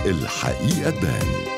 الحقيقة تبان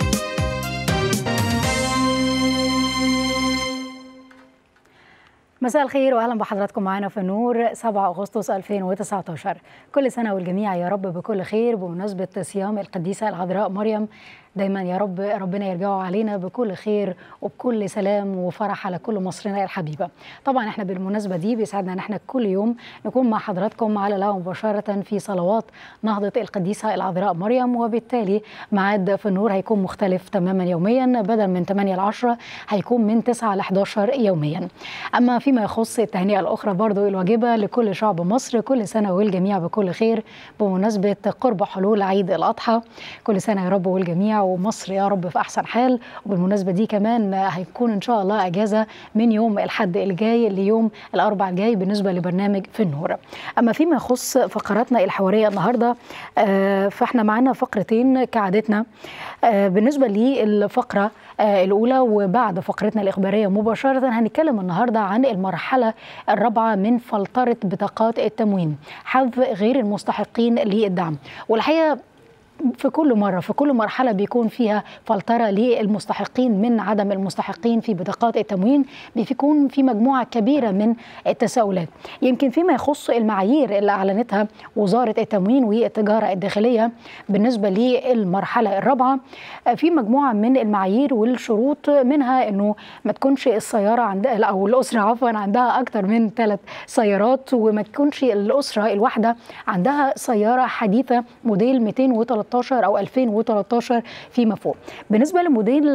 مساء الخير واهلا بحضراتكم معانا في نور 7 اغسطس 2019 كل سنه والجميع يا رب بكل خير بمناسبه صيام القديسه العذراء مريم دايما يا رب ربنا يرجعوا علينا بكل خير وبكل سلام وفرح على كل مصرنا الحبيبه طبعا احنا بالمناسبه دي بيسعدنا ان احنا كل يوم نكون مع حضراتكم على الهواء مباشره في صلوات نهضه القديسه العذراء مريم وبالتالي ميعاد في النور هيكون مختلف تماما يوميا بدل من 8 ل 10 هيكون من 9 ل 11 يوميا اما فيما يخص التهنئه الاخرى برضو الواجبه لكل شعب مصر كل سنه والجميع بكل خير بمناسبه قرب حلول عيد الاضحى كل سنه يا رب والجميع ومصر يا رب في احسن حال وبالمناسبه دي كمان هيكون ان شاء الله اجازه من يوم الاحد الجاي ليوم الاربع الجاي بالنسبه لبرنامج في النور اما فيما يخص فقراتنا الحواريه النهارده فاحنا معانا فقرتين كعادتنا بالنسبه للفقره الاولى وبعد فقرتنا الاخباريه مباشره هنتكلم النهارده عن المرحله الرابعه من فلتره بطاقات التموين حذف غير المستحقين للدعم والحقيقه في كل مرة في كل مرحلة بيكون فيها فلترة للمستحقين من عدم المستحقين في بطاقات التموين بيكون في مجموعة كبيرة من التساؤلات يمكن فيما يخص المعايير اللي أعلنتها وزارة التموين والتجارة الداخلية بالنسبة للمرحلة الرابعة في مجموعة من المعايير والشروط منها أنه ما تكونش السيارة عندها أو الأسرة عفوا عندها أكثر من ثلاث سيارات وما تكونش الأسرة الواحدة عندها سيارة حديثة موديل 213 2013 او 2013 فيما فوق بالنسبه لموديل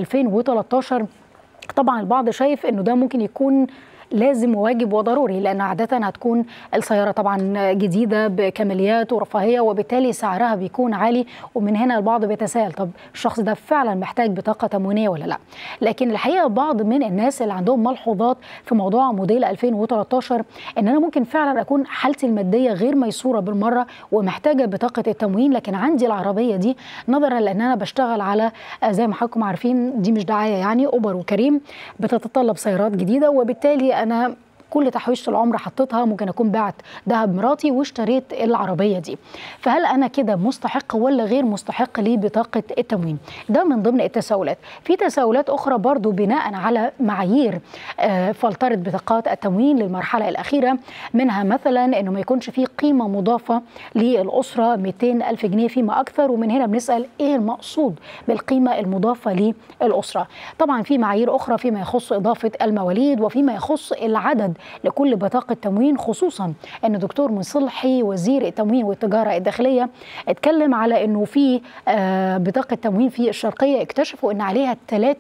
2013 طبعا البعض شايف انه ده ممكن يكون لازم وواجب وضروري لان عاده هتكون السياره طبعا جديده بكماليات ورفاهيه وبالتالي سعرها بيكون عالي ومن هنا البعض بيتساءل طب الشخص ده فعلا محتاج بطاقه تموينيه ولا لا لكن الحقيقه بعض من الناس اللي عندهم ملحوظات في موضوع موديل 2013 ان انا ممكن فعلا اكون حالتي الماديه غير ميسوره بالمره ومحتاجه بطاقه التموين لكن عندي العربيه دي نظرا لان انا بشتغل على زي ما حضراتكم عارفين دي مش دعايه يعني اوبر وكريم بتتطلب سيارات جديده وبالتالي انا كل تحويشه العمر حطيتها ممكن اكون بعت ذهب مراتي واشتريت العربيه دي فهل انا كده مستحق ولا غير مستحق لبطاقه التموين ده من ضمن التساؤلات في تساؤلات اخرى برضو بناء على معايير فلتره بطاقات التموين للمرحله الاخيره منها مثلا انه ما يكونش في قيمه مضافه للاسره 200 الف جنيه فيما اكثر ومن هنا بنسال ايه المقصود بالقيمه المضافه للاسره طبعا في معايير اخرى فيما يخص اضافه المواليد وفيما يخص العدد لكل بطاقة تموين خصوصا أن دكتور مصلحي وزير التموين والتجارة الداخلية اتكلم على أنه في بطاقة تموين في الشرقية اكتشفوا أن عليها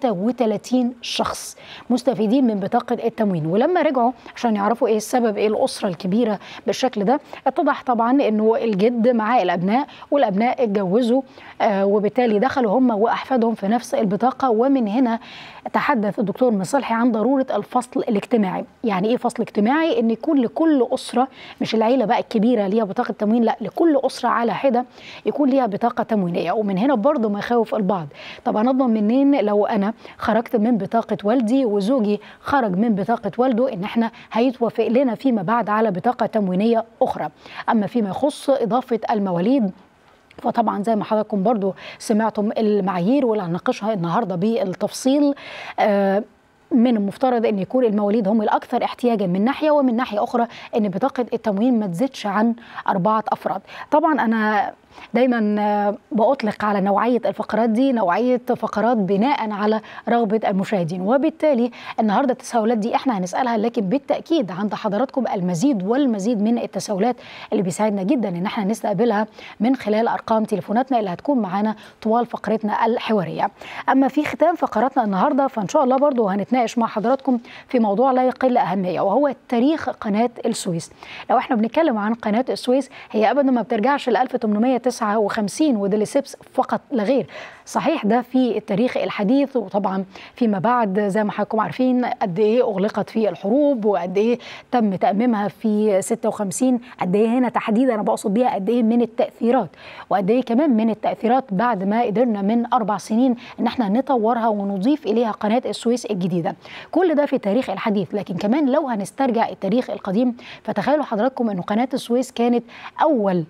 33 شخص مستفيدين من بطاقة التموين ولما رجعوا عشان يعرفوا إيه السبب إيه الأسرة الكبيرة بالشكل ده اتضح طبعا أنه الجد معاه الأبناء والأبناء اتجوزوا وبالتالي دخلوا هم وأحفادهم في نفس البطاقة ومن هنا تحدث الدكتور مصلحي عن ضرورة الفصل الاجتماعي يعني إيه فصل اجتماعي ان يكون لكل اسره مش العيله بقى الكبيره ليها بطاقه تموين لا لكل اسره على حده يكون ليها بطاقه تموينيه ومن هنا برضه ما يخوف البعض طب انا اضمن منين لو انا خرجت من بطاقه والدي وزوجي خرج من بطاقه والده ان احنا هيتوافق لنا فيما بعد على بطاقه تموينيه اخرى اما فيما يخص اضافه المواليد فطبعا زي ما حضراتكم برضو سمعتم المعايير واللي هنناقشها النهارده بالتفصيل آه من المفترض ان يكون المواليد هم الاكثر احتياجا من ناحيه ومن ناحيه اخرى ان بطاقه التموين ما تزيدش عن اربعه افراد. طبعا انا دايما بأطلق على نوعية الفقرات دي نوعية فقرات بناء على رغبة المشاهدين وبالتالي النهاردة التساؤلات دي احنا هنسألها لكن بالتأكيد عند حضراتكم المزيد والمزيد من التساؤلات اللي بيساعدنا جدا ان احنا نستقبلها من خلال أرقام تليفوناتنا اللي هتكون معانا طوال فقرتنا الحوارية أما في ختام فقراتنا النهاردة فإن شاء الله برضو هنتناقش مع حضراتكم في موضوع لا يقل أهمية وهو تاريخ قناة السويس لو احنا بنتكلم عن قناة السويس هي أبدا ما بترجعش ل 1800 1959 وديليسيبس فقط لا غير صحيح ده في التاريخ الحديث وطبعا فيما بعد زي ما حضراتكم عارفين قد ايه اغلقت في الحروب وقد ايه تم تاميمها في 56 قد ايه هنا تحديدا انا بقصد بيها قد ايه من التاثيرات وقد ايه كمان من التاثيرات بعد ما قدرنا من اربع سنين ان احنا نطورها ونضيف اليها قناه السويس الجديده كل ده في التاريخ الحديث لكن كمان لو هنسترجع التاريخ القديم فتخيلوا حضراتكم انه قناه السويس كانت اول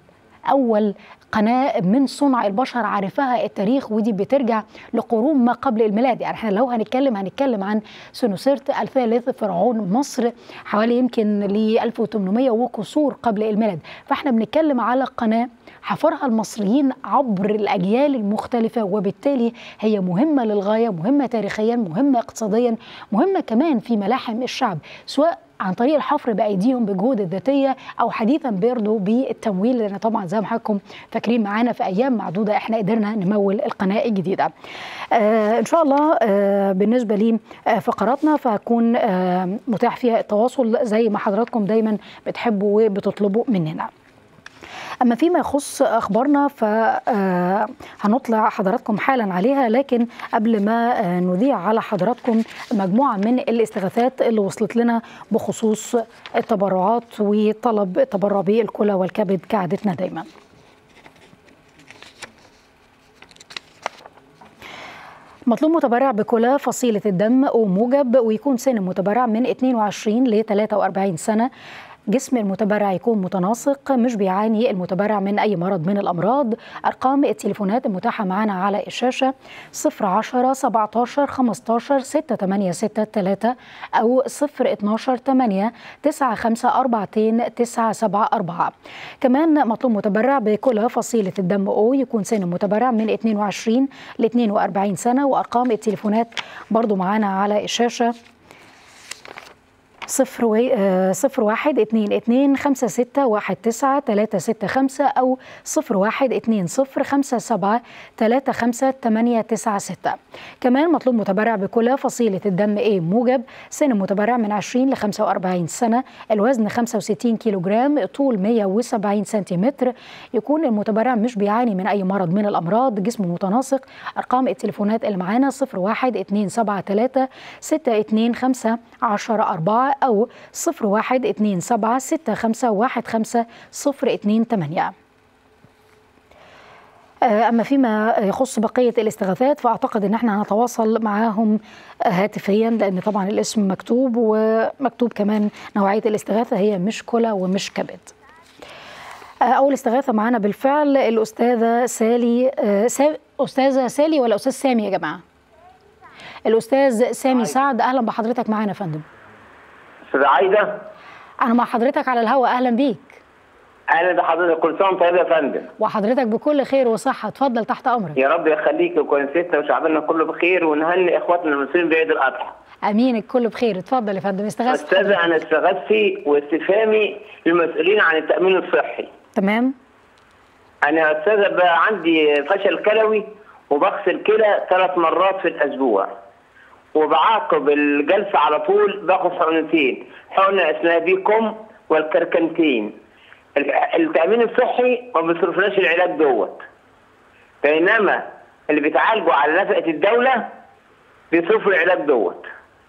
اول قناه من صنع البشر عرفها التاريخ ودي بترجع لقرون ما قبل الميلاد يعني احنا لو هنتكلم هنتكلم عن سنوسرت الثالث فرعون مصر حوالي يمكن ل 1800 وكسور قبل الميلاد فاحنا بنتكلم على قناه حفرها المصريين عبر الاجيال المختلفه وبالتالي هي مهمه للغايه مهمه تاريخيا مهمه اقتصاديا مهمه كمان في ملاحم الشعب سواء عن طريق الحفر بايديهم بجهود الذاتيه او حديثا برضه بالتمويل لان طبعا زي ما حضراتكم فاكرين معانا في ايام معدوده احنا قدرنا نمول القناه الجديده. آه ان شاء الله آه بالنسبه لي آه فقراتنا فهكون آه متاح فيها التواصل زي ما حضراتكم دايما بتحبوا وبتطلبوا مننا. اما فيما يخص اخبارنا فهنطلع حضراتكم حالا عليها لكن قبل ما نذيع على حضراتكم مجموعه من الاستغاثات اللي وصلت لنا بخصوص التبرعات وطلب التبرع بالكلى والكبد كعادتنا دايما مطلوب متبرع بكلى فصيلة الدم وموجب ويكون سن المتبرع من 22 ل 43 سنة جسم المتبرع يكون متناسق مش بيعاني المتبرع من أي مرض من الأمراض أرقام التليفونات المتاحة معنا على الشاشة 010 17 15 6863 أو 012 8 9542 974 كمان مطلوب متبرع بكل فصيلة الدم أو يكون سن المتبرع من 22 ل 42 سنة وأرقام التليفونات برضو معنا على الشاشة صفر و... آه صفر واحد اتنين اتنين خمسة ستة واحد تسعة تلاتة ستة خمسة أو صفر واحد اتنين صفر خمسة سبعة تلاتة خمسة تمانية تسعة ستة كمان مطلوب متبرع بكل فصيلة الدم A موجب سن المتبرع من 20 ل 45 سنة الوزن 65 كيلو جرام طول 170 سنتيمتر يكون المتبرع مش بيعاني من أي مرض من الأمراض جسمه متناسق أرقام التليفونات اللي معانا صفر واحد اتنين سبعة تلاتة ستة اتنين خمسة عشرة أربعة أو صفر واحد اتنين سبعة ستة خمسة واحد خمسة صفر اتنين تمانية أما فيما يخص بقية الاستغاثات فأعتقد أن احنا هنتواصل معاهم هاتفيا لأن طبعا الاسم مكتوب ومكتوب كمان نوعية الاستغاثة هي مش كلى ومش كبد أول استغاثة معانا بالفعل الأستاذة سالي سا... أستاذة سالي ولا أستاذ سامي يا جماعة؟ الأستاذ سامي سعد أهلا بحضرتك معانا يا فندم استاذ عايده انا مع حضرتك على الهواء اهلا بيك اهلا بحضرتك كل سنه طيب يا فندم وحضرتك بكل خير وصحه اتفضل تحت امرك يا رب يخليك وكون ستنا وشعبنا كله بخير ونهني اخواتنا المسلمين بعيد الاضحى امين الكل بخير اتفضل يا فندم استغاثه استاذه انا استغاثتي واستفهامي للمسؤولين عن التامين الصحي تمام انا استاذه بقى عندي فشل كلوي وبغسل كلى ثلاث مرات في الاسبوع وبعاقب الجلسه على طول باخد حقنتين حقنه اسمها بيكم والكركنتين التامين الصحي ما بيصرفناش العلاج دوت بينما اللي بيتعالجوا على نفقه الدوله بيصرفوا العلاج دوت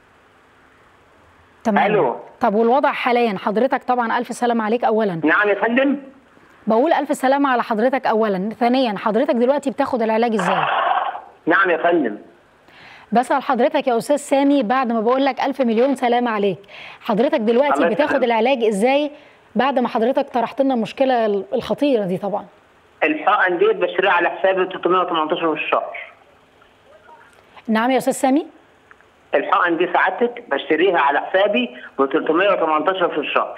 تمام ألو. طب والوضع حاليا حضرتك طبعا الف سلامه عليك اولا نعم يا فندم بقول الف سلامه على حضرتك اولا ثانيا حضرتك دلوقتي بتاخد العلاج ازاي نعم يا فندم بسأل حضرتك يا أستاذ سامي بعد ما بقول لك ألف مليون سلامة عليك حضرتك دلوقتي الله بتاخد يسلمك. العلاج إزاي بعد ما حضرتك طرحت لنا المشكلة الخطيرة دي طبعا الحقن ديت بشتريها على حسابي 318 في الشهر نعم يا أستاذ سامي الحقن دي سعادتك بشتريها على حسابي ب 318 في الشهر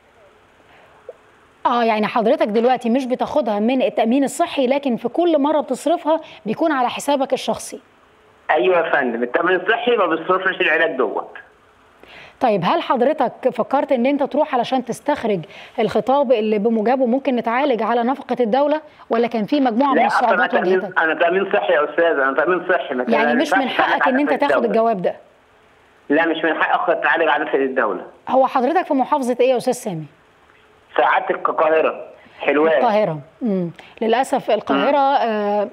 اه يعني حضرتك دلوقتي مش بتاخدها من التأمين الصحي لكن في كل مرة بتصرفها بيكون على حسابك الشخصي ايوه يا فندم التامين الصحي ما بيصرفش العلاج دوت طيب هل حضرتك فكرت ان انت تروح علشان تستخرج الخطاب اللي بموجبه ممكن نتعالج على نفقة الدولة ولا كان في مجموعة من لا اصلا انا الصعوبات تامين واجهتك انا تامين صحي يا استاذ انا تامين صحي ما كان- يعني ما مش من ينفعش حقك ان أتعالج انت على تاخد الدولة. الجواب ده لا مش من حقي اخد اتعالج على نفقه الدوله هو حضرتك في محافظة ايه يا استاذ سامي سعادتك القاهره حلوان القاهرة مم. للأسف القاهرة آه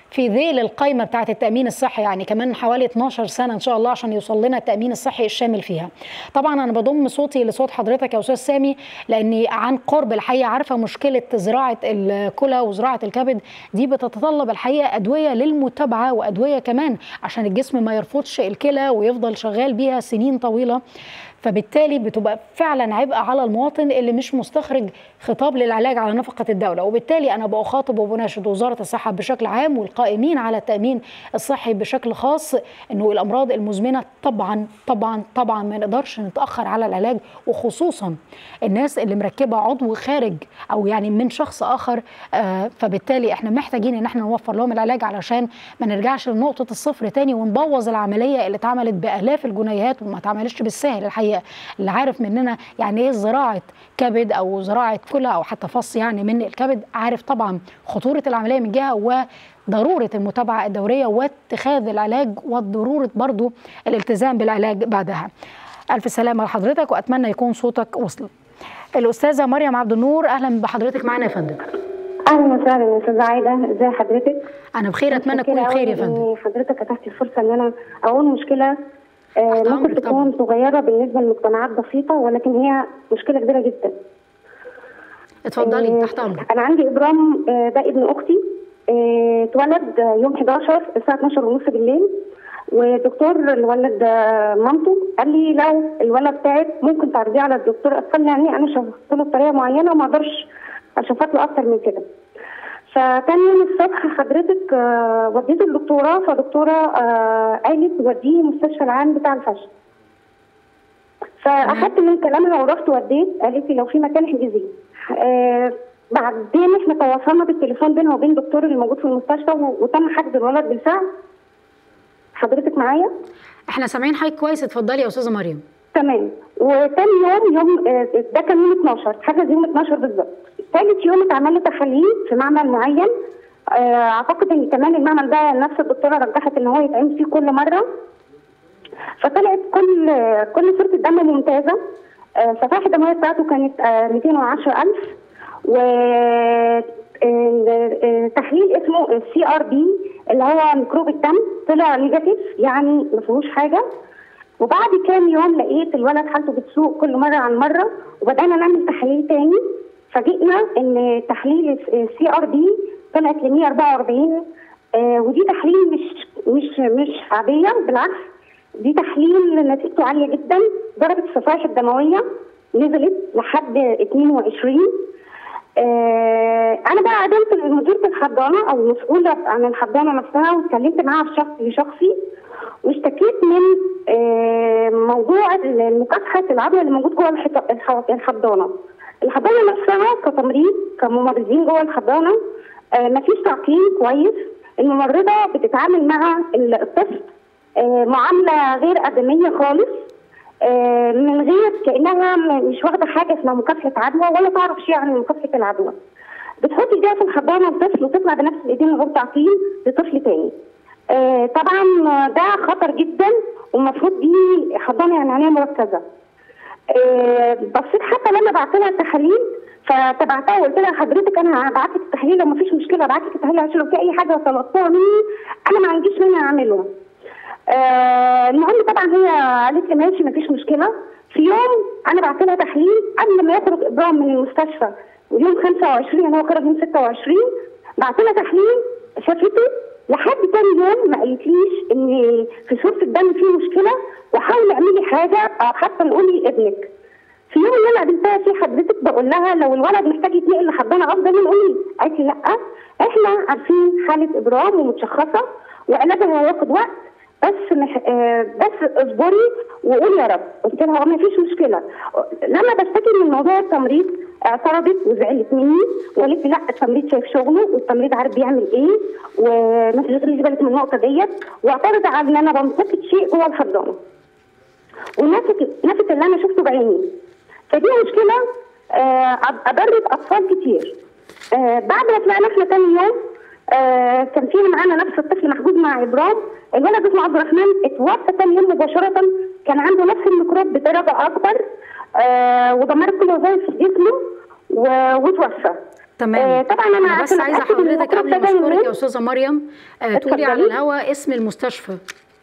في ذيل القائمه بتاعه التامين الصحي يعني كمان حوالي 12 سنه ان شاء الله عشان يوصل لنا التامين الصحي الشامل فيها طبعا انا بضم صوتي لصوت حضرتك يا استاذ سامي لاني عن قرب الحقيقه عارفه مشكله زراعه الكلى وزراعه الكبد دي بتتطلب الحقيقه ادويه للمتابعه وادويه كمان عشان الجسم ما يرفضش الكلى ويفضل شغال بيها سنين طويله فبالتالي بتبقى فعلا عبء على المواطن اللي مش مستخرج خطاب للعلاج على نفقه الدوله وبالتالي انا بخاطب وبناشد وزاره الصحه بشكل عام والقائمين على التامين الصحي بشكل خاص انه الامراض المزمنه طبعا طبعا طبعا ما نقدرش نتاخر على العلاج وخصوصا الناس اللي مركبه عضو خارج او يعني من شخص اخر آه فبالتالي احنا محتاجين ان احنا نوفر لهم العلاج علشان ما نرجعش لنقطه الصفر تاني ونبوظ العمليه اللي اتعملت بالاف الجنيهات وما اتعملتش بالسهل الحقيقه اللي عارف مننا يعني ايه زراعه كبد او زراعه كلى او حتى فص يعني من الكبد عارف طبعا خطوره العمليه من جهه وضروره المتابعه الدوريه واتخاذ العلاج وضروره برضو الالتزام بالعلاج بعدها. الف سلامه لحضرتك واتمنى يكون صوتك وصل. الاستاذه مريم عبد النور اهلا بحضرتك معنا يا فندم. اهلا وسهلا يا استاذه عايده ازي حضرتك انا بخير اتمنى تكوني بخير يا فندم حضرتك اتاحت الفرصه ان انا اقول مشكله آه ممكن تكون صغيره بالنسبه لمجتمعات بسيطه ولكن هي مشكله كبيره جدا اتفضلي آه تحت امرك انا عندي ابرام آه ده ابن اختي اتولد يوم 11 الساعه 12 ونص بالليل والدكتور اللي ولد مامته قال لي لو الولد تعب ممكن تعرضيه على الدكتور اطفال يعني انا شفت له بطريقه معينه وما اقدرش اشوفت له اكتر من كده فتاني يوم الصبح حضرتك آه وديته الدكتوره فدكتوره آه قالت وديه مستشفى العام بتاع الفشل فاخدت من كلامها ورحت وديت قالت لي لو في مكان احجزيه آه بعدين احنا تواصلنا بالتليفون بينها وبين الدكتور اللي موجود في المستشفى وتم حجز الولد بالفعل حضرتك معايا احنا سامعين حضرتك كويس اتفضلي يا استاذه مريم تمام وتاني يوم يوم ده كان يوم 12 حجز يوم 12 بالظبط ثالث يوم اتعمل له تحاليل في معمل معين آه اعتقد ان كمان المعمل ده نفس الدكتوره رجحت ان هو يتعمل فيه كل مره فطلعت كل كل صوره الدم ممتازه آه صفائح الدمويه بتاعته كانت آه 210000 و تحليل اسمه سي ار بي اللي هو ميكروب الدم طلع نيجاتيف يعني ما فيهوش حاجه وبعد كام يوم لقيت الولد حالته بتسوء كل مره عن مره وبدانا نعمل تحاليل تاني فجئنا ان تحليل السي ار بي طلعت ل 144 آه ودي تحليل مش مش مش عاديه بالعكس دي تحليل نتيجته عاليه جدا درجه الصفائح الدمويه نزلت لحد 22 آه انا بقى قدمت لمديره الحضانه او المسؤوله عن الحضانه نفسها واتكلمت معاها في شخص لشخصي واشتكيت من آه موضوع مكافحه العدوى اللي موجود جوه الحضانه. الحضانه نفسها كتمريض كممرضين جوه الحضانه آه مفيش تعقيم كويس الممرضه بتتعامل مع الطفل آه معامله غير ادميه خالص آه من غير كانها مش واخده حاجه اسمها مكافحه عدوى ولا تعرف شيء عن مكافحه العدوى. بتحط ايديها في الحضانه الطفل وتطلع بنفس الايدين من غير تعقيم لطفل تاني. آه طبعا ده خطر جدا والمفروض دي حضانه يعني عنايه مركزه. آه بصيت حتى لما بعت لها التحاليل فتبعتها وقلت لها حضرتك انا هبعت لك التحاليل لو مفيش مشكله ابعت لك التحاليل عشان لو في اي حاجه طلبتوها مني انا ما عنديش مانع اعمله. آه المهم طبعا هي قالت لي ماشي مفيش مشكله في يوم انا بعت لها تحليل قبل ما يخرج ابراهيم من المستشفى ويوم 25 يعني هو خرج يوم 26 بعت لها تحليل شافته لحد تاني يوم ما قالتليش ان في صوره الدم في مشكله وحاولي اعملي حاجه او حتى نقولي لابنك. في يوم اللي انا قابلتها فيه حضرتك بقول لها لو الولد محتاج يتنقل لحضانه افضل نقول قالت لي لا احنا عارفين حاله ابرام ومتشخصه وعلاجها هياخد وقت بس مح... آه بس اصبري وقولي يا رب قلت لها ما فيش مشكله لما بشتكي من موضوع التمريض اعترضت وزعلت مني وقالت لي لا التمريض شايف شغله والتمريض عارف بيعمل ايه وما تشغليش بالك من النقطه ديت واعترض على ان انا بنتقد شيء جوه الحضانه ونفت نفت اللي انا شفته بعيني فدي مشكله آه ابرد اطفال كتير آه بعد ما طلعنا احنا تاني يوم آه كان في معانا نفس الطفل محجوز مع ابرام الولد اسمه عبد الرحمن اتوفى تاني يوم مباشره كان عنده نفس الميكروب بدرجه اكبر آه ودمرت كل وظائف جسمه وتوفى تمام آه، طبعا انا انا بس عشان عايزه أتأكد إن حضرتك الميكروب قبل ده ما جاي اشكرك منين، يا استاذه مريم آه، تقولي على اتفضلي. الهواء اسم المستشفى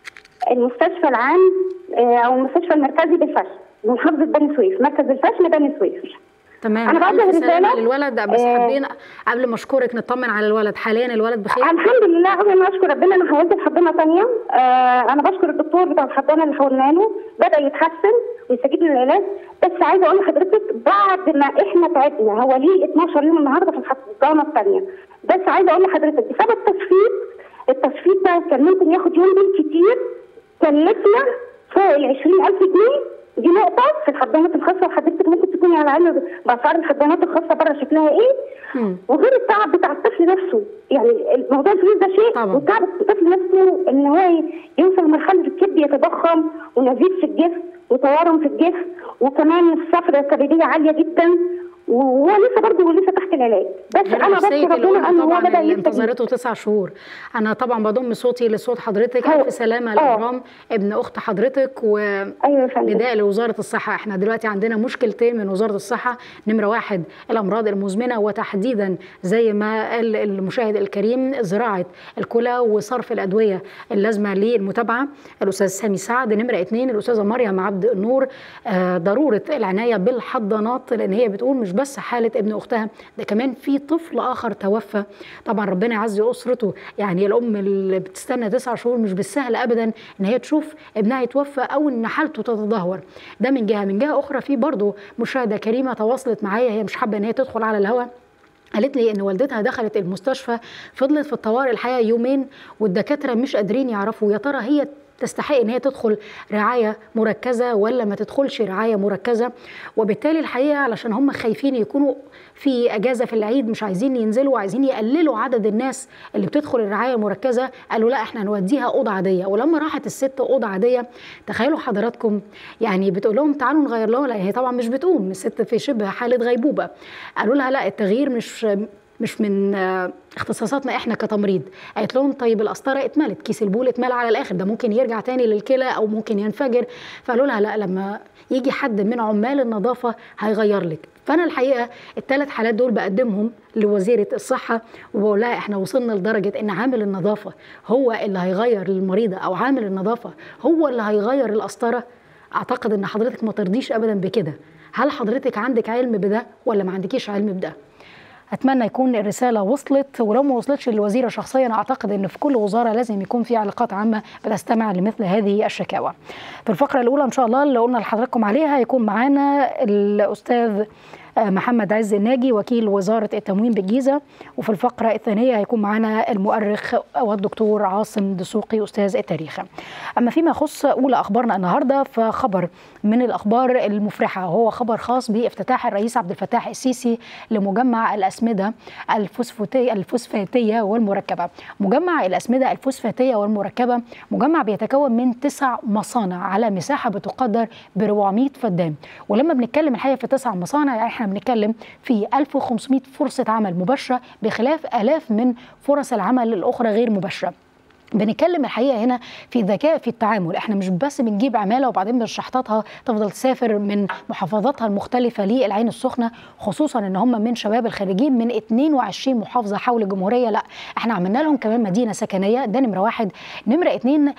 المستشفى العام آه، او المستشفى المركزي بالفشل محافظه بني سويف مركز الفشل بني سويف تمام أنا بوجه ألف سلامة رسالة. للولد بس آه. حابين قبل ما اشكرك نطمن على الولد حاليا الولد بخير الحمد لله قبل ما اشكر ربنا انا حولت لحضانه ثانيه آه انا بشكر الدكتور بتاع الحضانه اللي حولنا له بدا يتحسن ويستجيب للعلاج بس عايزه اقول لحضرتك بعد ما احنا تعبنا هو ليه 12 يوم النهارده في الحضانه الثانيه بس عايزه اقول لحضرتك بسبب التصفيط التصفيط ده كان ممكن ياخد يوم بالكتير كلفنا فوق ال 20000 جنيه دي نقطة في الحضانات الخاصة وحضرتك ممكن تكوني على علم بأسعار الحضانات الخاصة بره شكلها إيه مم. وغير التعب بتاع الطفل نفسه يعني الموضوع الفلوس ده شيء طبعا. والتعب الطفل نفسه ان هو ي- يوصل لمرحله الكبد يتضخم ونزيف في الجسم وتورم في الجسم وكمان الصفرة الكبديه عاليه جدا وهو لسه برضه لسه تحت العلاج بس غير انا نفسية بشكر ربنا الأم ان هو طبعا بدا اللي يستجيب انتظرته تسع شهور أنا طبعا بضم صوتي لصوت حضرتك هو- ألف سلامة آه. لإبرام ابن أخت حضرتك و ايوه يا فندم نداء لوزارة الصحة احنا دلوقتي عندنا مشكلتين من وزارة الصحة نمرة واحد الأمراض المزمنة وتحديدا زي ما قال المشاهد الكريم زراعة الكلى وصرف الأدوية اللازمة للمتابعة الأستاذ سامي سعد نمرة اتنين الأستاذة مريم عبد النور آه، ضرورة العناية بالحضانات لأن هي بتقول مش بس حالة ابن أختها ده كمان في طفل آخر توفى طبعا ربنا يعزي أسرته يعني الأم اللي بتستنى تسع شهور مش بالسهل أبدا إن هي تشوف ابنها يتوفى أو إن حالته تتدهور ده من جهة من جهة أخرى في برضه مشاهدة كريمة تواصلت معايا هي مش حابة إن هي تدخل على الهواء قالت لي ان والدتها دخلت المستشفى فضلت في الطوارئ الحقيقه يومين والدكاتره مش قادرين يعرفوا يا ترى هي تستحق ان هي تدخل رعايه مركزه ولا ما تدخلش رعايه مركزه وبالتالي الحقيقه علشان هم خايفين يكونوا في اجازه في العيد مش عايزين ينزلوا وعايزين يقللوا عدد الناس اللي بتدخل الرعايه المركزه قالوا لا احنا نوديها اوضه عاديه ولما راحت الست اوضه عاديه تخيلوا حضراتكم يعني بتقول لهم تعالوا نغير لهم لان هي طبعا مش بتقوم الست في شبه حاله غيبوبه قالوا لها لا التغيير مش مش من آه، اختصاصاتنا احنا كتمريض قالت لهم طيب القسطره اتملت كيس البول اتملى على الاخر ده ممكن يرجع تاني للكلى او ممكن ينفجر فقالوا لها لا لما يجي حد من عمال النظافه هيغير لك فانا الحقيقه الثلاث حالات دول بقدمهم لوزيره الصحه وبقول لها احنا وصلنا لدرجه ان عامل النظافه هو اللي هيغير للمريضه او عامل النظافه هو اللي هيغير القسطره اعتقد ان حضرتك ما ترضيش ابدا بكده هل حضرتك عندك علم بده ولا ما عندكيش علم بده اتمنى يكون الرساله وصلت ولو ما وصلتش للوزيره شخصيا اعتقد ان في كل وزاره لازم يكون في علاقات عامه بتستمع لمثل هذه الشكاوى. في الفقره الاولى ان شاء الله اللي قلنا لحضراتكم عليها هيكون معانا الاستاذ آه، محمد عز الناجي وكيل وزاره التموين بالجيزه وفي الفقره الثانيه هيكون معانا المؤرخ والدكتور عاصم دسوقي استاذ التاريخ. اما فيما يخص اولى اخبارنا النهارده فخبر من الاخبار المفرحه وهو خبر خاص بافتتاح الرئيس عبد الفتاح السيسي لمجمع الاسمده الفوسفاتيه الفوسفاتيه والمركبه. مجمع الاسمده الفوسفاتيه والمركبه مجمع بيتكون من تسع مصانع على مساحه بتقدر ب 400 فدان ولما بنتكلم الحقيقه في تسع مصانع يعني احنا بنتكلم في 1500 فرصه عمل مباشره بخلاف الاف من فرص العمل الاخرى غير مباشره. بنتكلم الحقيقه هنا في ذكاء في التعامل احنا مش بس بنجيب عماله وبعدين بنشحططها تفضل تسافر من محافظاتها المختلفه للعين السخنه خصوصا ان هم من شباب الخريجين من 22 محافظه حول الجمهوريه لا احنا عملنا لهم كمان مدينه سكنيه ده نمره واحد نمره اتنين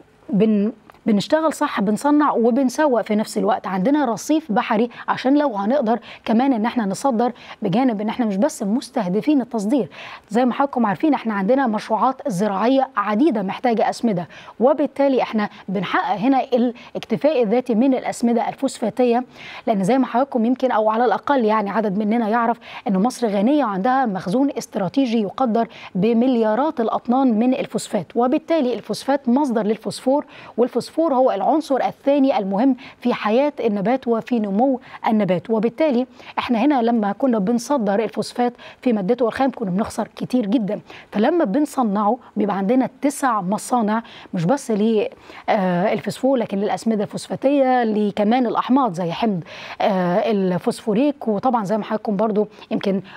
بن بنشتغل صح بنصنع وبنسوق في نفس الوقت عندنا رصيف بحري عشان لو هنقدر كمان ان احنا نصدر بجانب ان احنا مش بس مستهدفين التصدير زي ما حضراتكم عارفين احنا عندنا مشروعات زراعيه عديده محتاجه اسمده وبالتالي احنا بنحقق هنا الاكتفاء الذاتي من الاسمده الفوسفاتيه لان زي ما حضراتكم يمكن او على الاقل يعني عدد مننا يعرف ان مصر غنيه عندها مخزون استراتيجي يقدر بمليارات الاطنان من الفوسفات وبالتالي الفوسفات مصدر للفوسفور والفوسفور هو العنصر الثاني المهم في حياه النبات وفي نمو النبات وبالتالي احنا هنا لما كنا بنصدر الفوسفات في مادته الخام كنا بنخسر كتير جدا فلما بنصنعه بيبقى عندنا تسع مصانع مش بس للفوسفور لكن للاسمده الفوسفاتيه لكمان الاحماض زي حمض آه، الفوسفوريك وطبعا زي ما حضراتكم برضو يمكن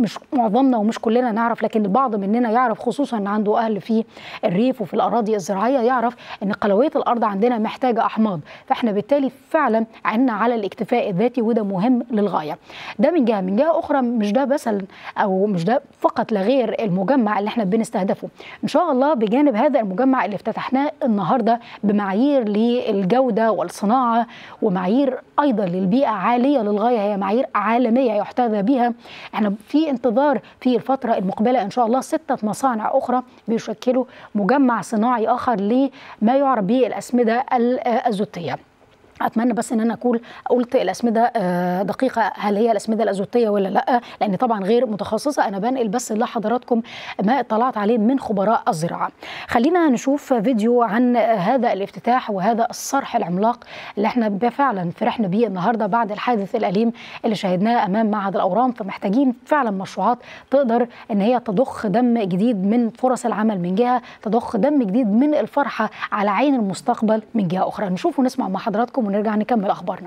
مش معظمنا ومش كلنا نعرف لكن البعض مننا يعرف خصوصا ان عنده اهل في الريف وفي الاراضي الزراعيه يعرف ان قلويه الارض عندنا محتاجه احماض فاحنا بالتالي فعلا عنا على الاكتفاء الذاتي وده مهم للغايه ده من جهه من جهه اخرى مش ده بس او مش ده فقط لغير المجمع اللي احنا بنستهدفه ان شاء الله بجانب هذا المجمع اللي افتتحناه النهارده بمعايير للجوده والصناعه ومعايير ايضا للبيئه عاليه للغايه هي معايير عالميه يحتذى بها احنا في انتظار في الفتره المقبله ان شاء الله سته مصانع اخرى بيشكلوا مجمع صناعي اخر لما يعرف به الاسمده الازوتيه اتمنى بس ان انا اكون قلت الاسمده دقيقه هل هي الاسمده الازوتيه ولا لا لان طبعا غير متخصصه انا بنقل بس لحضراتكم ما اطلعت عليه من خبراء الزراعه خلينا نشوف فيديو عن هذا الافتتاح وهذا الصرح العملاق اللي احنا فعلا فرحنا بيه النهارده بعد الحادث الاليم اللي شاهدناه امام معهد الاورام فمحتاجين فعلا مشروعات تقدر ان هي تضخ دم جديد من فرص العمل من جهه تضخ دم جديد من الفرحه على عين المستقبل من جهه اخرى نشوف ونسمع مع حضراتكم ونرجع نكمل اخبارنا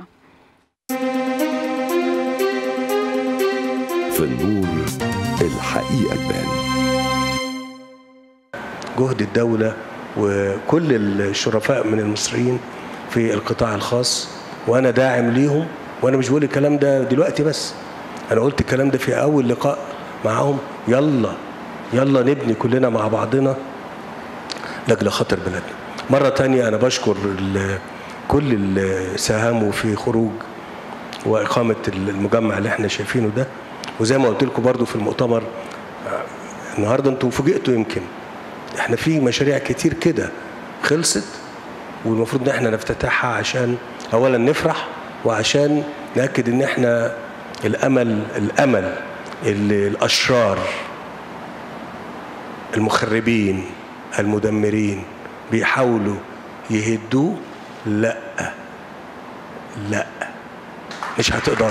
في النور الحقيقه تبان جهد الدوله وكل الشرفاء من المصريين في القطاع الخاص وانا داعم ليهم وانا مش بقول الكلام ده دلوقتي بس انا قلت الكلام ده في اول لقاء معاهم يلا يلا نبني كلنا مع بعضنا لاجل خاطر بلدنا مره تانية انا بشكر كل اللي ساهموا في خروج واقامه المجمع اللي احنا شايفينه ده وزي ما قلت لكم برضو في المؤتمر النهارده انتوا فوجئتوا يمكن احنا في مشاريع كتير كده خلصت والمفروض ان احنا نفتتحها عشان اولا نفرح وعشان ناكد ان احنا الامل الامل اللي الاشرار المخربين المدمرين بيحاولوا يهدوه لا لا مش هتقدروا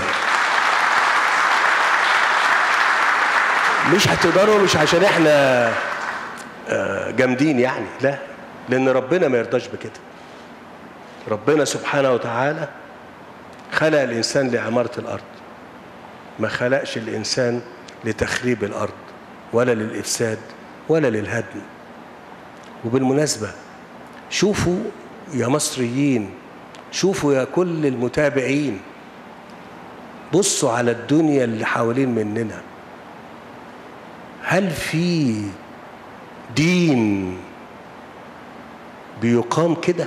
مش هتقدروا مش عشان احنا جامدين يعني لا لان ربنا ما يرضاش بكده ربنا سبحانه وتعالى خلق الانسان لعماره الارض ما خلقش الانسان لتخريب الارض ولا للافساد ولا للهدم وبالمناسبه شوفوا يا مصريين شوفوا يا كل المتابعين بصوا على الدنيا اللي حوالين مننا هل في دين بيقام كده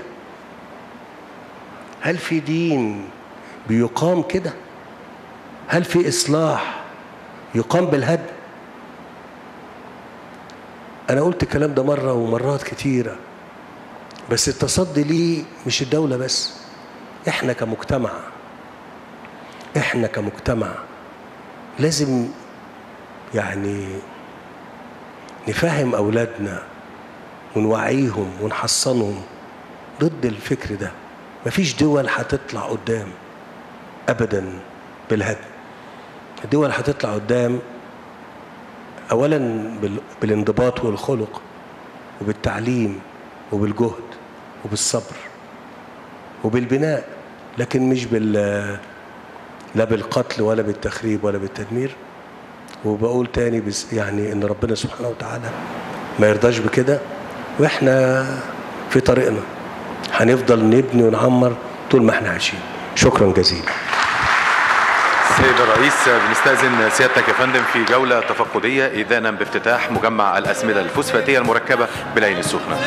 هل في دين بيقام كده هل في اصلاح يقام بالهدم انا قلت الكلام ده مره ومرات كتيره بس التصدي ليه مش الدولة بس احنا كمجتمع احنا كمجتمع لازم يعني نفهم أولادنا ونوعيهم ونحصنهم ضد الفكر ده مفيش دول هتطلع قدام أبدا بالهدم الدول هتطلع قدام أولا بالانضباط والخلق وبالتعليم وبالجهد وبالصبر وبالبناء لكن مش بال لا بالقتل ولا بالتخريب ولا بالتدمير وبقول تاني بس يعني ان ربنا سبحانه وتعالى ما يرضاش بكده واحنا في طريقنا هنفضل نبني ونعمر طول ما احنا عايشين شكرا جزيلا سيد الرئيس بنستأذن سيادتك يا فندم في جولة تفقدية إذانا بافتتاح مجمع الأسمدة الفوسفاتية المركبة بالعين السخنة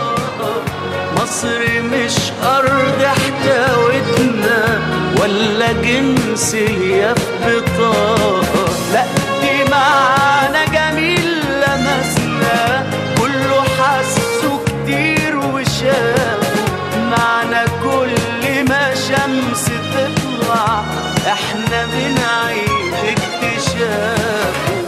مصر مش أرض احتوتنا ولا جنسية في بطاقة لا دي معنى جميل لمسنا كله حسه كتير وشافه معنى كل ما شمس تطلع احنا بنعيد اكتشافه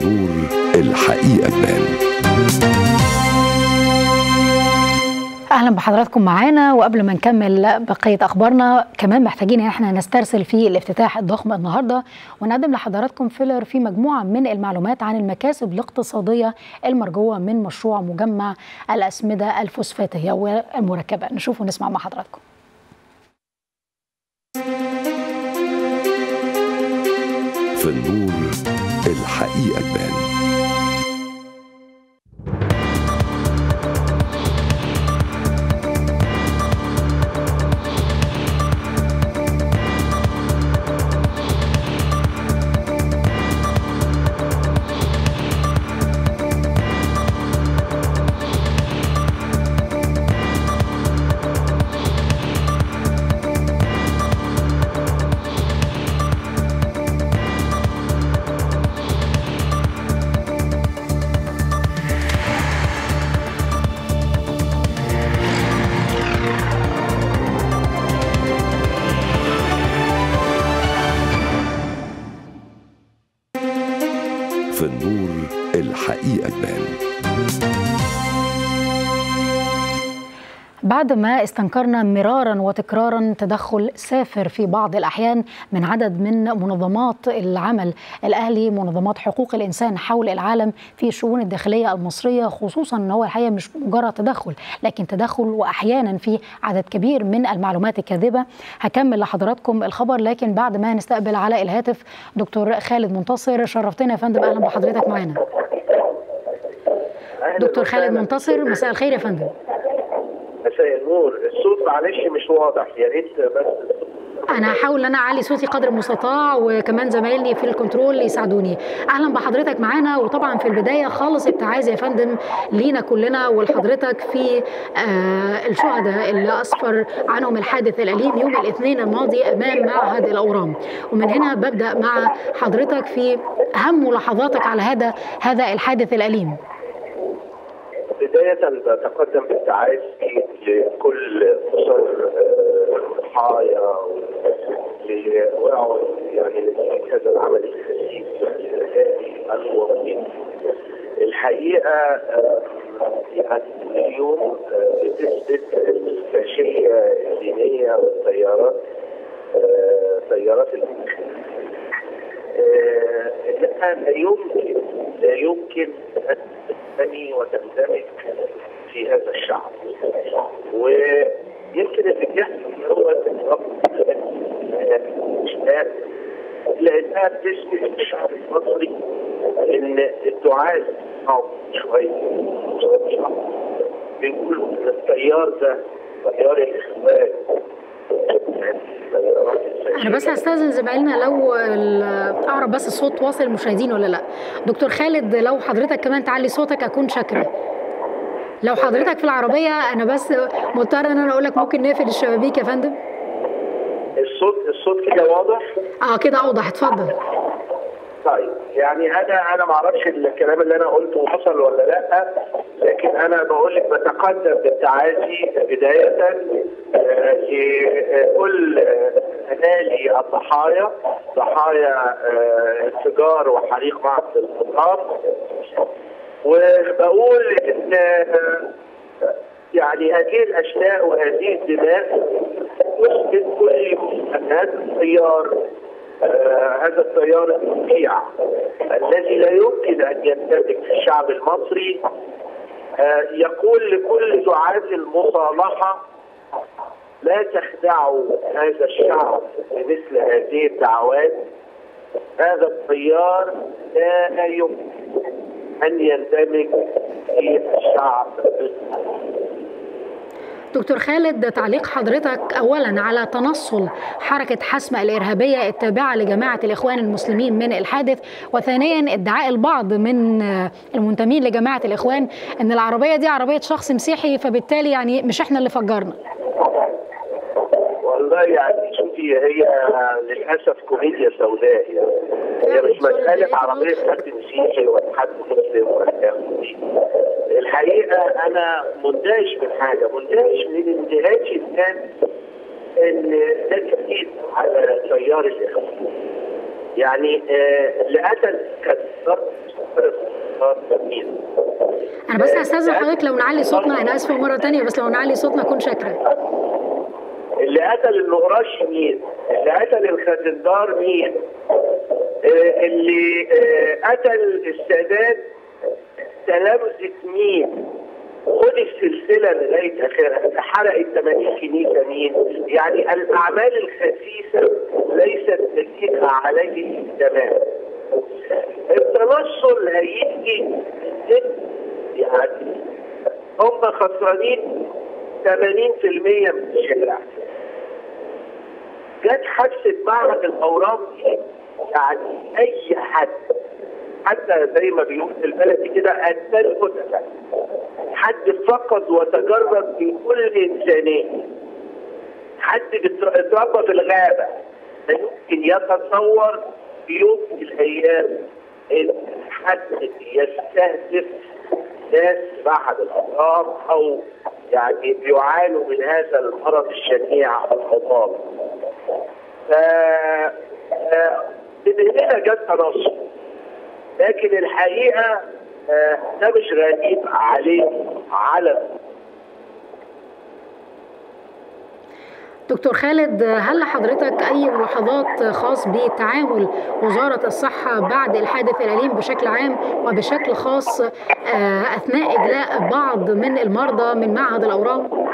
النور الحقيقة تبان اهلا بحضراتكم معانا وقبل ما نكمل بقيه اخبارنا كمان محتاجين ان احنا نسترسل في الافتتاح الضخم النهارده ونقدم لحضراتكم فيلر في مجموعه من المعلومات عن المكاسب الاقتصاديه المرجوه من مشروع مجمع الاسمده الفوسفاتيه والمركبه نشوف ونسمع مع حضراتكم في النور الحقيقة تبان في النور الحقيقة تبان بعد ما استنكرنا مرارا وتكرارا تدخل سافر في بعض الاحيان من عدد من منظمات العمل الاهلي منظمات حقوق الانسان حول العالم في الشؤون الداخليه المصريه خصوصا ان هو الحقيقه مش مجرد تدخل لكن تدخل واحيانا في عدد كبير من المعلومات الكاذبه هكمل لحضراتكم الخبر لكن بعد ما نستقبل على الهاتف دكتور خالد منتصر شرفتنا يا فندم اهلا بحضرتك معانا دكتور خالد منتصر مساء الخير يا فندم مساء النور الصوت معلش مش واضح يا ريت بس انا هحاول ان انا اعلي صوتي قدر المستطاع وكمان زمايلي في الكنترول يساعدوني اهلا بحضرتك معانا وطبعا في البدايه خالص التعازي يا فندم لينا كلنا ولحضرتك في آه الشهداء اللي اسفر عنهم الحادث الاليم يوم الاثنين الماضي امام معهد الاورام ومن هنا ببدا مع حضرتك في اهم ملاحظاتك على هذا هذا الحادث الاليم بداية بتقدم بالتعازي لكل أسر الضحايا اللي وقعوا يعني نتيجة هذا العمل الخسيس الإرهابي الوطني. الحقيقة آه، يعني اليوم آه، بتثبت الفاشية الدينية والتيارات آه، تيارات الفكر آه، انها لا يمكن لا يمكن ان تنتمي وتندمج في هذا الشعب ويمكن اللي بيحصل هو اشتاق لانها بتثبت الشعب المصري ان الدعاة او شويه بيقولوا ان التيار ده تيار الاخوان انا بس هستاذن زمايلنا لو ال- اعرف بس الصوت واصل للمشاهدين ولا لا دكتور خالد لو حضرتك كمان تعلي صوتك اكون شاكره لو حضرتك في العربيه انا بس مضطر ان انا اقول لك ممكن نقفل الشبابيك يا فندم الصوت الصوت كده واضح اه كده اوضح اتفضل طيب يعني انا انا ما اعرفش الكلام اللي انا قلته وصل ولا لا لكن انا بقول لك بتقدم بالتعازي بدايه آه، لكل آه، اهالي الضحايا ضحايا آه، انفجار وحريق معبد القطام وبقول ان آه، يعني هذه الاشلاء وهذه الدماء تثبت كل يوم ان هذا التيار آه، هذا التيار المطيع الذي لا يمكن ان يندمج في الشعب المصري آه، يقول لكل دعاة المصالحة لا تخدعوا هذا الشعب بمثل هذه الدعوات هذا التيار لا يمكن أن يندمج في الشعب دكتور خالد تعليق حضرتك اولا على تنصل حركه حسم الارهابيه التابعه لجماعه الاخوان المسلمين من الحادث وثانيا ادعاء البعض من المنتمين لجماعه الاخوان ان العربيه دي عربيه شخص مسيحي فبالتالي يعني مش احنا اللي فجرنا والله يعني شوفي هي للاسف كوميديا سوداء يعني هي مش مساله عربيه حد مسيحي ولا حد مسلم ولا يهودي الحقيقه انا مندهش من حاجه مندهش من اندهاش الناس ان ده جديد على تيار الاخوان يعني آه، اللي قتل كان مين؟ انا بس هستاذن حضرتك لو نعلي صوتنا انا اسفه مره تانية بس لو نعلي صوتنا اكون شاكره اللي قتل النقراش مين؟ اللي قتل الخزندار مين؟ آه، اللي آه، قتل السادات تلامذة مين؟ خد السلسلة لغاية آخرها اللي حرقت 80 كنيسة مين؟ يعني الأعمال الخسيسة ليست تسيرها عليه تمام التنصل هيجي يعني هم خسرانين 80% من الشارع جت حادثة معهد الأورام دي يعني أي حد حتى زي ما بيقول في البلد كده قتل قتل حد فقد وتجرد من كل إنسانية حد بتر- اتربى في الغابة لا يمكن يتصور في يوم من الأيام إن حد يستهدف ناس معهد الأمراض أو يعني بيعانوا من هذا المرض الشنيع الخطاب. ف آه، من هنا جت تنصر لكن الحقيقه آه، ده مش غريب عليه على دكتور خالد هل لحضرتك اي ملاحظات خاص بتعامل وزاره الصحه بعد الحادث الاليم بشكل عام وبشكل خاص آه، اثناء اجلاء بعض من المرضى من معهد الاورام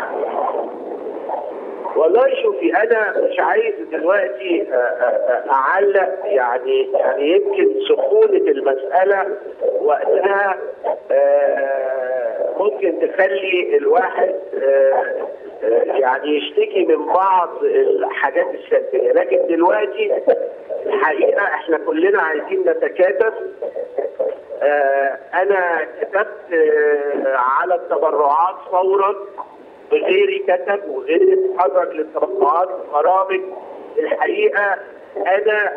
والله شوفي انا مش عايز دلوقتي آه، آه، آه، اعلق يعني يعني يمكن سخونه المساله وقتها آه، ممكن تخلي الواحد آه، آه، يعني يشتكي من بعض الحاجات السلبيه لكن دلوقتي الحقيقه احنا كلنا عايزين نتكاتف آه، انا كتبت آه، على التبرعات فورا وغيري كتب وغيري اتحرك للتبرعات برامج الحقيقه انا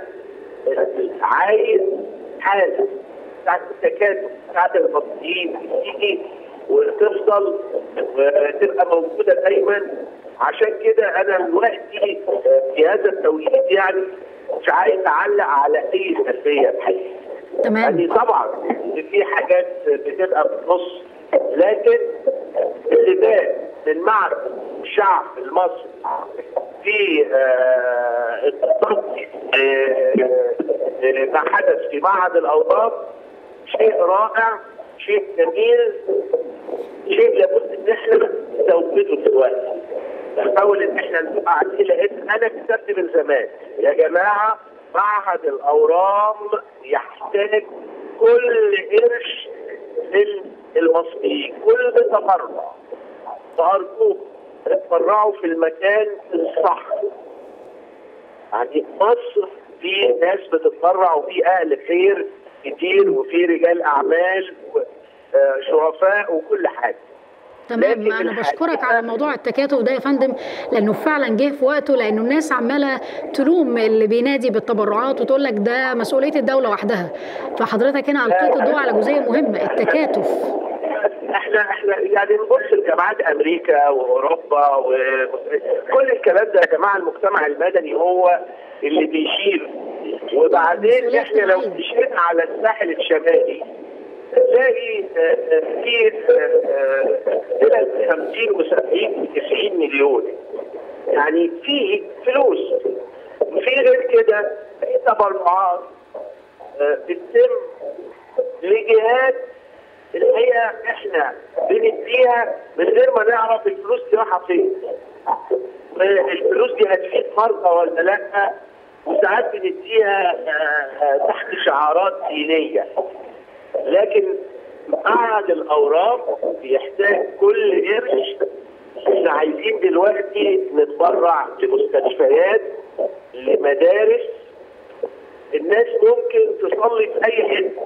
عايز حاله بتاعت التكاتف بتاعت المصريين تيجي وتفضل وتبقى موجوده دايما عشان كده انا دلوقتي في هذا التوقيت يعني مش عايز اعلق على اي سلبيه الحقيقه تمام يعني طبعا في حاجات بتبقى في النص لكن اللي بان من معرض الشعب المصري في آه، التصدي آه، آه، ما حدث في معهد الاوراق شيء رائع شيء جميل شيء لابد ان احنا نزوده دلوقتي نحاول ان احنا نبقى عليه لان انا كتبت من زمان يا جماعه معهد الاورام يحتاج كل قرش من المصريين كل تبرع فارجوكم اتبرعوا في المكان الصح يعني مصر في ناس بتتبرع وفي اهل خير كتير وفي رجال اعمال وشرفاء وكل حاجه تمام لكن انا الحقيقة- بشكرك على موضوع التكاتف ده يا فندم لانه فعلا جه في وقته لانه الناس عماله تلوم اللي بينادي بالتبرعات وتقول لك ده مسؤوليه الدوله وحدها فحضرتك هنا القيت الضوء على جزئيه مهمه التكاتف احنا احنا يعني نبص لجامعات امريكا واوروبا وكل الكلام ده يا جماعه المجتمع المدني هو اللي بيشيل وبعدين مسؤولية احنا لو اجتماعية. مشينا على الساحل الشمالي تلاقي آه، آه، في الى 50 و70 90 مليون يعني في فلوس وفي غير كده في تبرعات آه، بتتم لجهات الحقيقه احنا بنديها من غير ما نعرف الفلوس دي رايحه فين. الفلوس دي هتفيد مرضى ولا لا؟ وساعات بنديها آه، آه، تحت شعارات دينيه. لكن معهد الاورام بيحتاج كل قرش احنا عايزين دلوقتي نتبرع لمستشفيات لمدارس الناس ممكن تصلي في اي حته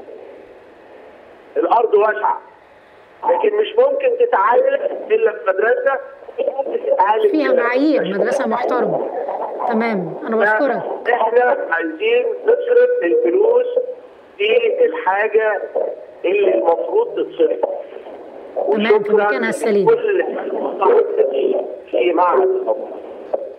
الارض واسعه لكن مش ممكن تتعلم الا في مدرسه مش ممكن تتعلم فيها إلا في معايير مستشفى. مدرسه محترمه تمام انا بشكرك احنا عايزين نصرف الفلوس في الحاجه اللي المفروض تتصرف تمام، في وشكراً مكانها السليم. لكل المصالح في معهد الأمراض.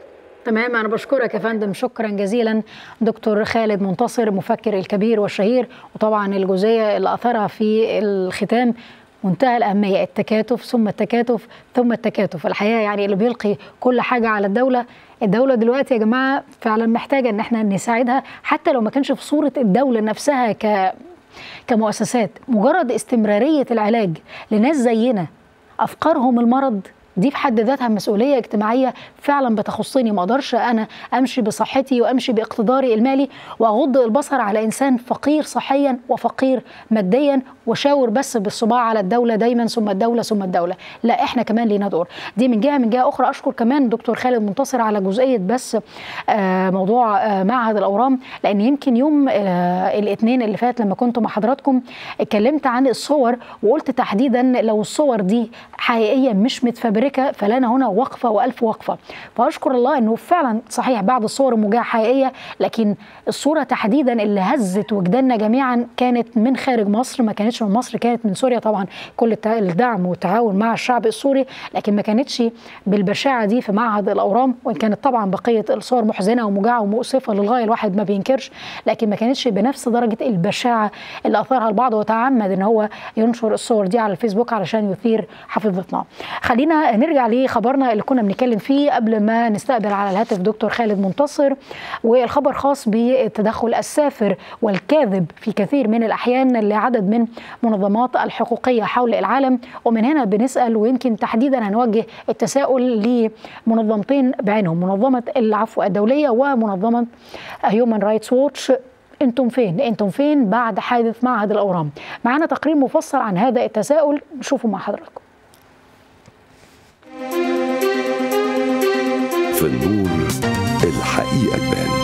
تمام انا بشكرك يا فندم شكرا جزيلا دكتور خالد منتصر مفكر الكبير والشهير وطبعا الجزئيه اللي اثرها في الختام منتهى الأهمية التكاتف ثم التكاتف ثم التكاتف الحقيقة يعني اللي بيلقي كل حاجة على الدولة الدولة دلوقتي يا جماعة فعلا محتاجة ان احنا نساعدها حتى لو ما كانش في صورة الدولة نفسها ك كمؤسسات مجرد استمرارية العلاج لناس زينا أفكارهم المرض دي في حد ذاتها مسؤولية اجتماعية فعلا بتخصني ما اقدرش انا امشي بصحتي وامشي باقتداري المالي واغض البصر على انسان فقير صحيا وفقير ماديا وشاور بس بالصباع على الدولة دايما ثم الدولة ثم الدولة لا احنا كمان لينا دور دي من جهة من جهة اخرى اشكر كمان دكتور خالد منتصر على جزئية بس آه موضوع آه معهد الاورام لان يمكن يوم آه الاثنين اللي فات لما كنت مع حضراتكم اتكلمت عن الصور وقلت تحديدا لو الصور دي حقيقية مش متفبركة فلنا هنا وقفة وألف وقفة فأشكر الله أنه فعلا صحيح بعض الصور الموجهة حقيقية لكن الصورة تحديدا اللي هزت وجداننا جميعا كانت من خارج مصر ما كانتش من مصر كانت من سوريا طبعا كل الدعم والتعاون مع الشعب السوري لكن ما كانتش بالبشاعة دي في معهد الأورام وإن كانت طبعا بقية الصور محزنة وموجعة ومؤسفة للغاية الواحد ما بينكرش لكن ما كانتش بنفس درجة البشاعة اللي أثارها البعض وتعمد أن هو ينشر الصور دي على الفيسبوك علشان يثير حفيظتنا خلينا نرجع لخبرنا اللي كنا بنتكلم فيه قبل ما نستقبل على الهاتف دكتور خالد منتصر والخبر خاص بالتدخل السافر والكاذب في كثير من الأحيان لعدد من منظمات الحقوقية حول العالم ومن هنا بنسأل ويمكن تحديدا هنوجه التساؤل لمنظمتين بعينهم منظمة العفو الدولية ومنظمة هيومن رايتس ووتش انتم فين انتم فين بعد حادث معهد الاورام معانا تقرير مفصل عن هذا التساؤل نشوفه مع حضراتكم في النور الحقيقة تبان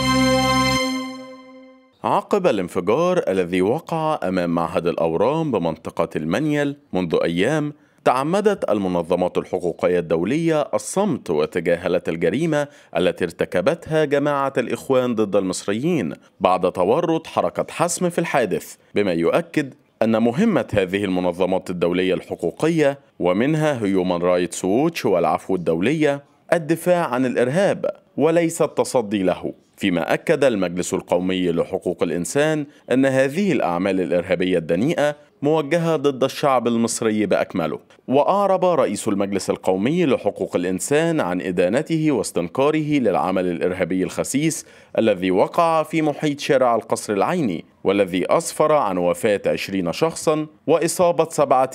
عقب الانفجار الذي وقع امام معهد الاورام بمنطقه المنيل منذ ايام تعمدت المنظمات الحقوقيه الدوليه الصمت وتجاهلت الجريمه التي ارتكبتها جماعه الاخوان ضد المصريين بعد تورط حركه حسم في الحادث بما يؤكد أن مهمة هذه المنظمات الدولية الحقوقية ومنها هيومن رايتس ووتش والعفو الدولية الدفاع عن الإرهاب وليس التصدي له فيما أكد المجلس القومي لحقوق الإنسان أن هذه الأعمال الإرهابية الدنيئة موجهة ضد الشعب المصري بأكمله وأعرب رئيس المجلس القومي لحقوق الإنسان عن إدانته واستنكاره للعمل الإرهابي الخسيس الذي وقع في محيط شارع القصر العيني والذي أسفر عن وفاة 20 شخصا وإصابة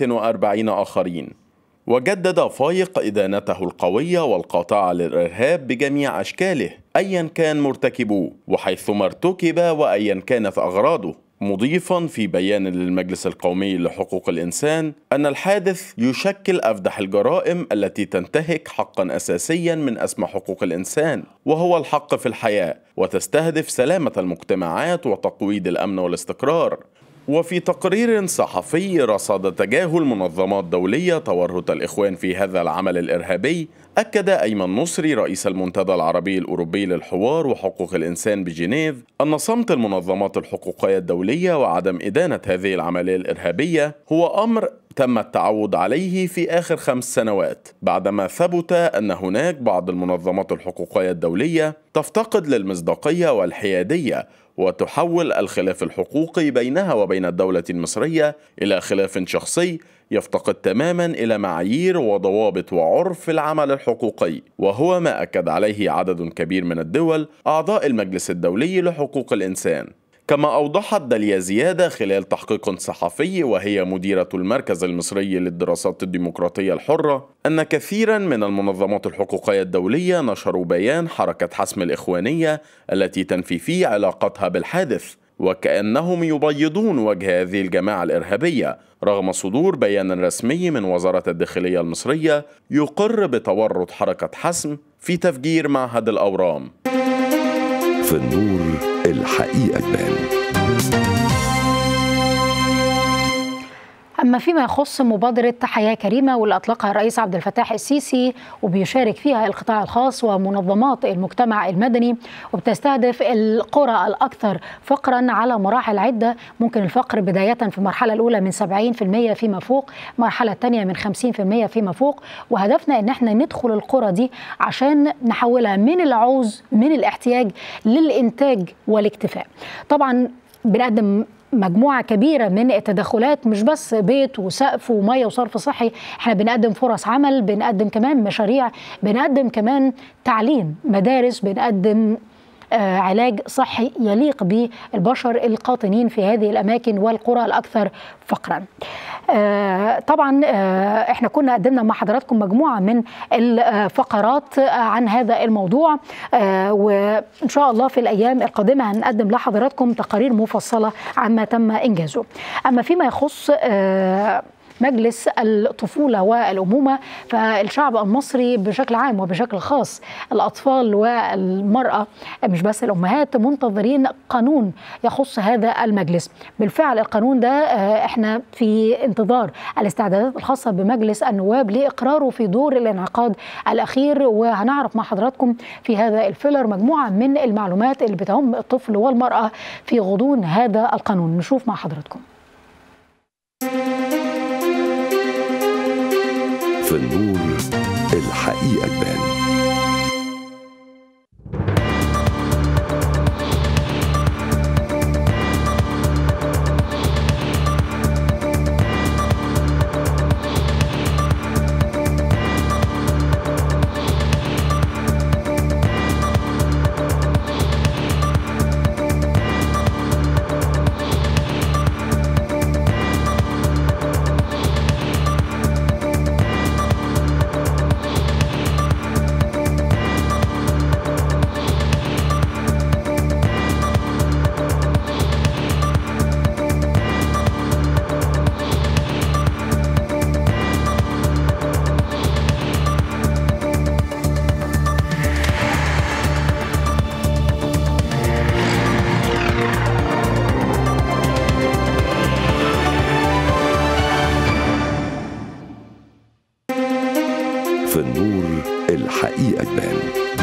47 آخرين وجدد فايق إدانته القوية والقاطعة للإرهاب بجميع أشكاله أيا كان مرتكبوه وحيثما ارتكب وأيا كانت أغراضه مضيفا في بيان للمجلس القومي لحقوق الانسان ان الحادث يشكل افدح الجرائم التي تنتهك حقا اساسيا من اسمى حقوق الانسان وهو الحق في الحياه وتستهدف سلامه المجتمعات وتقويض الامن والاستقرار وفي تقرير صحفي رصد تجاهل منظمات دولية تورط الإخوان في هذا العمل الإرهابي أكد أيمن نصري رئيس المنتدى العربي الأوروبي للحوار وحقوق الإنسان بجنيف أن صمت المنظمات الحقوقية الدولية وعدم إدانة هذه العملية الإرهابية هو أمر تم التعود عليه في آخر خمس سنوات بعدما ثبت أن هناك بعض المنظمات الحقوقية الدولية تفتقد للمصداقية والحيادية وتحول الخلاف الحقوقي بينها وبين الدولة المصرية إلى خلاف شخصي يفتقد تماما إلى معايير وضوابط وعرف العمل الحقوقي وهو ما أكد عليه عدد كبير من الدول أعضاء المجلس الدولي لحقوق الإنسان كما أوضحت داليا زيادة خلال تحقيق صحفي وهي مديرة المركز المصري للدراسات الديمقراطية الحرة أن كثيرا من المنظمات الحقوقية الدولية نشروا بيان حركة حسم الإخوانية التي تنفي فيه علاقتها بالحادث وكأنهم يبيضون وجه هذه الجماعة الإرهابية رغم صدور بيان رسمي من وزارة الداخلية المصرية يقر بتورط حركة حسم في تفجير معهد الأورام في النور الحقيقة تبان أما فيما يخص مبادرة حياة كريمة واللي أطلقها الرئيس عبد الفتاح السيسي وبيشارك فيها القطاع الخاص ومنظمات المجتمع المدني وبتستهدف القرى الأكثر فقرا على مراحل عدة ممكن الفقر بداية في المرحلة الأولى من 70% فيما فوق المرحلة الثانية من 50% فيما فوق وهدفنا إن احنا ندخل القرى دي عشان نحولها من العوز من الاحتياج للإنتاج والاكتفاء طبعا بنقدم مجموعة كبيرة من التدخلات مش بس بيت وسقف ومية وصرف صحي احنا بنقدم فرص عمل بنقدم كمان مشاريع بنقدم كمان تعليم مدارس بنقدم آه علاج صحي يليق بالبشر القاطنين في هذه الاماكن والقرى الاكثر فقرا. آه طبعا آه احنا كنا قدمنا مع حضراتكم مجموعه من الفقرات عن هذا الموضوع وان شاء الله في الايام القادمه هنقدم لحضراتكم تقارير مفصله عما تم انجازه. اما فيما يخص مجلس الطفولة والأمومة فالشعب المصري بشكل عام وبشكل خاص الأطفال والمرأة مش بس الأمهات منتظرين قانون يخص هذا المجلس بالفعل القانون ده احنا في انتظار الاستعدادات الخاصة بمجلس النواب لإقراره في دور الانعقاد الأخير وهنعرف مع حضراتكم في هذا الفيلر مجموعة من المعلومات اللي بتهم الطفل والمرأة في غضون هذا القانون نشوف مع حضراتكم في النور الحقيقة تبان في النور الحقيقة تبان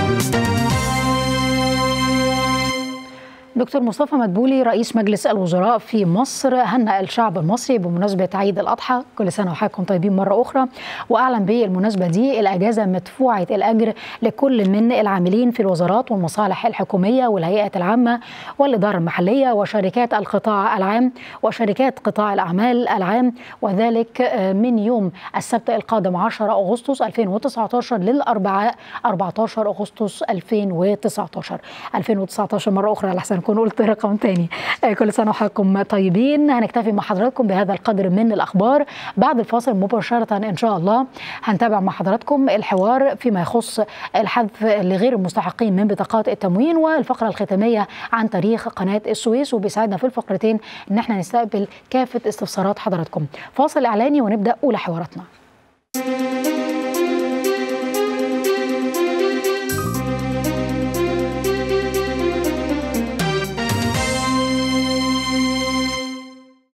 دكتور مصطفى مدبولي رئيس مجلس الوزراء في مصر هنأ الشعب المصري بمناسبة عيد الأضحى كل سنة وحضراتكم طيبين مرة أخرى وأعلن بالمناسبة دي الأجازة مدفوعة الأجر لكل من العاملين في الوزارات والمصالح الحكومية والهيئات العامة والإدارة المحلية وشركات القطاع العام وشركات قطاع الأعمال العام وذلك من يوم السبت القادم 10 أغسطس 2019 للأربعاء 14 أغسطس 2019 2019 مرة أخرى لحسن أكون قلت رقم تاني كل سنة وحضراتكم طيبين هنكتفي مع حضراتكم بهذا القدر من الأخبار بعد الفاصل مباشرة إن شاء الله هنتابع مع حضراتكم الحوار فيما يخص الحذف لغير المستحقين من بطاقات التموين والفقرة الختامية عن تاريخ قناة السويس وبيساعدنا في الفقرتين إن احنا نستقبل كافة استفسارات حضراتكم فاصل إعلاني ونبدأ أولى حواراتنا